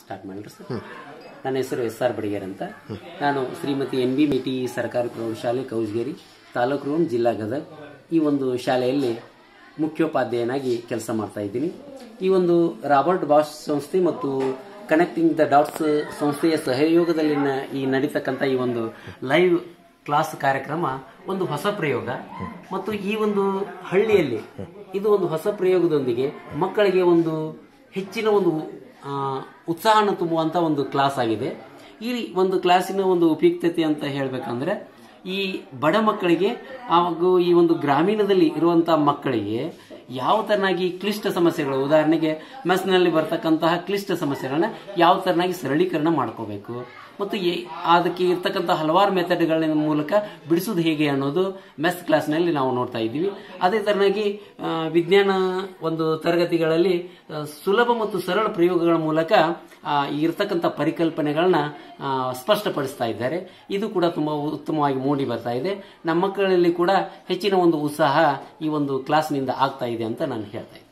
start ಮಾಡಿರಿ sir ನನ್ನ ಹೆಸರು ಎಸ್ ಆರ್ ಬಡಿಗೇರ್ ಅಂತ ನಾನು ಶ್ರೀಮತಿ ಎನ್ ಬಿ ಮಿಟಿ ಸರ್ಕಾರಿ ಪ್ರೌಢಶಾಲೆ ಕೌಜಗೇರಿ ತಾಲೂಕು ರೂಮ್ ಜಿಲ್ಲಾ ಗದಗ್ ಈ ಒಂದು ಶಾಲೆಯಲ್ಲಿ ಮುಖ್ಯೋಪಾಧ್ಯಾಯನಾಗಿ ಕೆಲಸ ಮಾಡ್ತಾ ಇದ್ದೀನಿ ಈ ಒಂದು ರಾಬರ್ಟ್ ಬಾಷ್ ಸಂಸ್ಥೆ ಮತ್ತು ಕನೆಕ್ಟಿಂಗ್ ದ ಡಾಟ್ಸ್ ಸಂಸ್ಥೆಯ ಸಹಯೋಗದಲ್ಲಿನ ಈ ನಡೀತಕ್ಕಂಥ ಈ ಒಂದು ಲೈವ್ ಕ್ಲಾಸ್ ಕಾರ್ಯಕ್ರಮ ಒಂದು ಹೊಸ ಪ್ರಯೋಗ ಮತ್ತು ಈ ಒಂದು ಹಳ್ಳಿಯಲ್ಲಿ ಇದು ಒಂದು ಹೊಸ ಪ್ರಯೋಗದೊಂದಿಗೆ ಮಕ್ಕಳಿಗೆ ಒಂದು ಹೆಚ್ಚಿನ ಒಂದು ಆ, ಉತ್ಸಾಹನ ತುಂಬುವಂತ ಒಂದು ಕ್ಲಾಸ್ ಆಗಿದೆ ಈ ಒಂದು ಕ್ಲಾಸಿನ ಒಂದು ಉಪಯುಕ್ತತೆ ಅಂತ ಹೇಳ್ಬೇಕಂದ್ರೆ ಈ ಬಡ ಮಕ್ಕಳಿಗೆ ಹಾಗೂ ಈ ಒಂದು ಗ್ರಾಮೀಣದಲ್ಲಿ ಇರುವಂತಹ ಮಕ್ಕಳಿಗೆ ಯಾವ ತರನಾಗಿ ಕ್ಲಿಷ್ಟ ಸಮಸ್ಯೆಗಳು ಉದಾಹರಣೆಗೆ ಮೆಸ್ನಲ್ಲಿ ಬರ್ತಕ್ಕಂತಹ ಕ್ಲಿಷ್ಟ ಸಮಸ್ಯೆಗಳನ್ನ ಯಾವ ತರನಾಗಿ ಸರಳೀಕರಣ ಮಾಡ್ಕೋಬೇಕು ಮತ್ತು ಈ- ಅದಕ್ಕೆ ಇರ್ತಕ್ಕಂಥ ಹಲವಾರು ಮೆಥಡ್ಗಳ ಮೂಲಕ ಬಿಡಿಸೋದು ಹೇಗೆ ಅನ್ನೋದು ಮೆಸ್ ಕ್ಲಾಸ್ನಲ್ಲಿ ನಾವು ನೋಡ್ತಾ ಇದ್ದೀವಿ ಅದೇ ತರನಾಗಿ ಆ, ವಿಜ್ಞಾನ ಒಂದು ತರಗತಿಗಳಲ್ಲಿ ಆ, ಸುಲಭ ಮತ್ತು ಸರಳ ಪ್ರಯೋಗಗಳ ಮೂಲಕ ಆ, ಈ ಇರ್ತಕ್ಕಂಥ ಪರಿಕಲ್ಪನೆಗಳನ್ನ ಆ, ಸ್ಪಷ್ಟಪಡಿಸ್ತಾ ಇದ್ದಾರೆ ಇದು ಕೂಡ ತುಂಬಾ ಉತ್ತಮವಾಗಿ ಮೂಡಿ ಬರ್ತಾ ಇದೆ ನಮ್ಮ ಮಕ್ಕಳಲ್ಲಿ ಕೂಡ ಹೆಚ್ಚಿನ ಒಂದು ಉತ್ಸಾಹ ಈ ಒಂದು ಕ್ಲಾಸ್ನಿಂದ ಆಗ್ತಾ ಇದೆ ಅಂತ ನಾನು ಹೇಳ್ತಾ ಇದ್ದೀನಿ